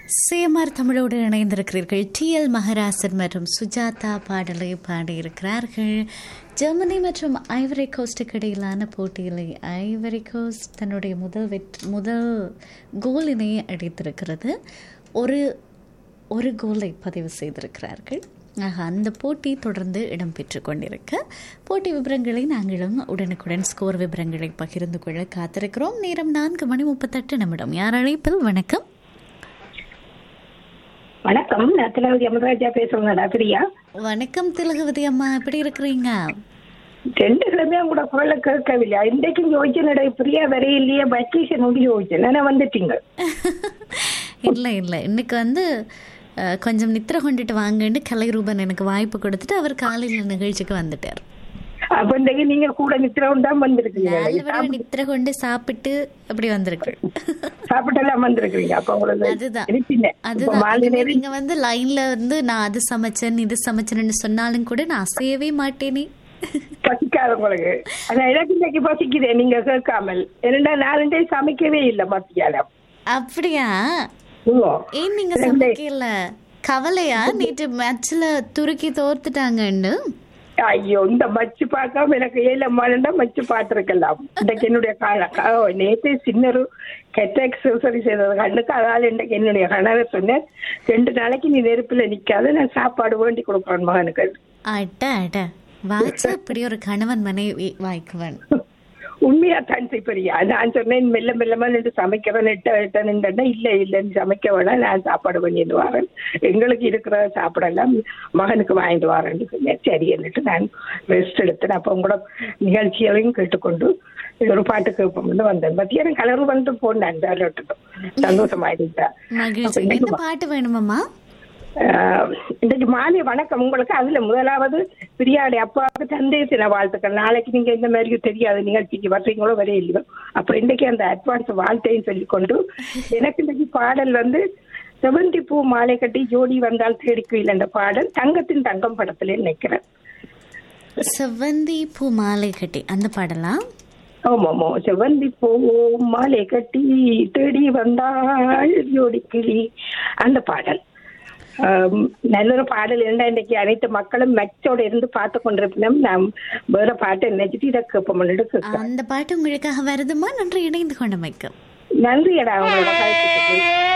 சேமார் தமிழோடு இணைந்திருக்கிறீர்கள் D L மகராசன் மற்றும் சுஜாதா பாடலை பாடியிருக்கிறார்கள் ஜெர்மனி மற்றும் ஐவரி கோஸ்டுக்கு இடையிலான போட்டியில் ஐவரி கோஸ்ட் தன்னுடைய முதல் வெட் முதல் கோலினை அடித்திருக்கிறது ஒரு ஒரு கோலை பதிவு செய்திருக்கிறார்கள் ஆக அந்த போட்டி தொடர்ந்து இடம்பெற்று கொண்டிருக்க போட்டி விவரங்களை நாங்களும் உடனுக்குடன் ஸ்கோர் விவரங்களை பகிர்ந்து கொள்ள காத்திருக்கிறோம் நேரம் நான்கு மணி முப்பத்தெட்டு நிமிடம் யார் அழைப்பில் வணக்கம் வணக்கம் நான் திலகவதி அமராஜா பேசுறேங்கடா பிரியா வணக்கம் திலகவதி அம்மா எப்படி இருக்கிறீங்க ரெண்டு கிழமையா கூட குரலை கேட்கவில்லை இன்றைக்கும் யோசிச்சனடா பிரியா வரையிலேயே பக்கீஷன் ஒன்று யோசிச்சேன் நான் வந்துட்டீங்க இல்லை இல்லை இன்னைக்கு வந்து அஹ், கொஞ்சம் நித்திர கொண்டுட்டு வாங்கன்னு கலைரூபன் எனக்கு வாய்ப்பு கொடுத்துட்டு அவர் காலையில் நிகழ்ச்சிக்கு வந்துட்டார் அப்ப இன்றைக்கு நீங்க கூட நித்திரவும் தான் வந்திருக்கீங்க நாலு விட நித்திர கொண்டு சாப்பிட்டு அப்படி வந்திருக்கு சாப்பிட்டெல்லாம் வந்திருக்கீங்க அப்ப உங்களுக்கு அதுதான். இருப்பினேன் இப்ப அதுதான் மாலை இனிமே நேரம் நீங்க வந்து லைன்ல வந்து நான் அது சமைச்சேன் இது சமைச்சேன்னு சொன்னாலும் கூட நான் அசையவே மாட்டேனே பசிக்காத உங்களுக்கு ஆனா எனக்கு இன்னைக்கு பசிக்குதே நீங்க கேட்காமல் இரண்டா நாலு சமைக்கவே இல்லை மத்தியானம் அப்படியா ஓ. ஏன் நீங்க சமைக்கல கவலையா நேற்று மேட்ச்ல துருக்கி தோர்த்துட்டாங்கன்னு ஐயோ இந்த மச்சு பார்க்காம எனக்கு ஏழு மாதம் மச்சு பார்த்திருக்கலாம் இன்றைக்கு என்னுடைய கால ஓ, நேத்து சின்னரு கெட்ட எக்ஸசைஸ் செய்தது கண்ணுக்கு அதால இன்றைக்கு என்னுடைய கணவர் சொன்னேன் ரெண்டு நாளைக்கு நீ நெருப்புல நிக்காத நான் சாப்பாடு வேண்டி கொடுக்குறேன் மகனுக்கு அட அட வாய்ச்சா அப்படி ஒரு கணவன் மனைவி வாய்க்குவன் உண்மையா தான் பெரியா நான் சொன்னேன் மெல்ல மெல்லமா நின்று சமைக்கிறேன் எட்ட எட்ட நின்றேன்னா இல்ல இல்ல நீ சமைக்க வேணாம் நான் சாப்பாடு பண்ணிட்டு வரேன் எங்களுக்கு இருக்கிற சாப்பாடெல்லாம் மகனுக்கு வாங்கிட்டு வரேன்னு சொன்னேன் சரி என்னட்டு நான் ரெஸ்ட் எடுத்தேன் அப்போ உங்களோட நிகழ்ச்சிகளையும் கேட்டுக்கொண்டு ஒரு பாட்டு கேட்போம்னு வந்தேன் மத்தியானம் கலர் வந்து போனேன் விட்டுட்டோம் சந்தோஷமாயிருந்தா மகிழ்ச்சி என்ன பாட்டு வேணுமாம்மா ஆஹ் இன்றைக்கு மாலை வணக்கம் உங்களுக்கு அதுல முதலாவது பிரியாடி அப்பாவுக்கு தந்தை தின வாழ்த்துக்கள் நாளைக்கு நீங்க இந்த மாதிரி தெரியாத நிகழ்ச்சிக்கு வர்றீங்களோ வரையிலையோ அப்ப இன்றைக்கு அந்த அட்வான்ஸ் வாழ்த்தையும் சொல்லிக்கொண்டு எனக்கு இன்றைக்கு பாடல் வந்து செவந்தி பூ மாலை கட்டி ஜோடி வந்தால் தேடிக்குயில் என்ற பாடல் தங்கத்தின் தங்கம் படத்துல நினைக்கிறேன் செவ்வந்தி பூ மாலை கட்டி அந்த பாடலாம் ஆமாமோ செவந்தி பூ மாலை கட்டி தேடி வந்தாள் ஜோடி கிளி அந்த பாடல் ஆம், நல்லொரு பாடல் இருந்தா இன்னைக்கு அனைத்து மக்களும் மெச்சோட இருந்து பார்த்து கொண்டிருப்பினோம் நாம் வேற பாட்டை நினைச்சிட்டு இதை கேட்போம் கேட்க அந்த பாட்டு உங்களுக்காக வருதுமா நன்றி இணைந்து கொண்டமைக்கு நன்றி அடா உங்களோட கருத்துக்கு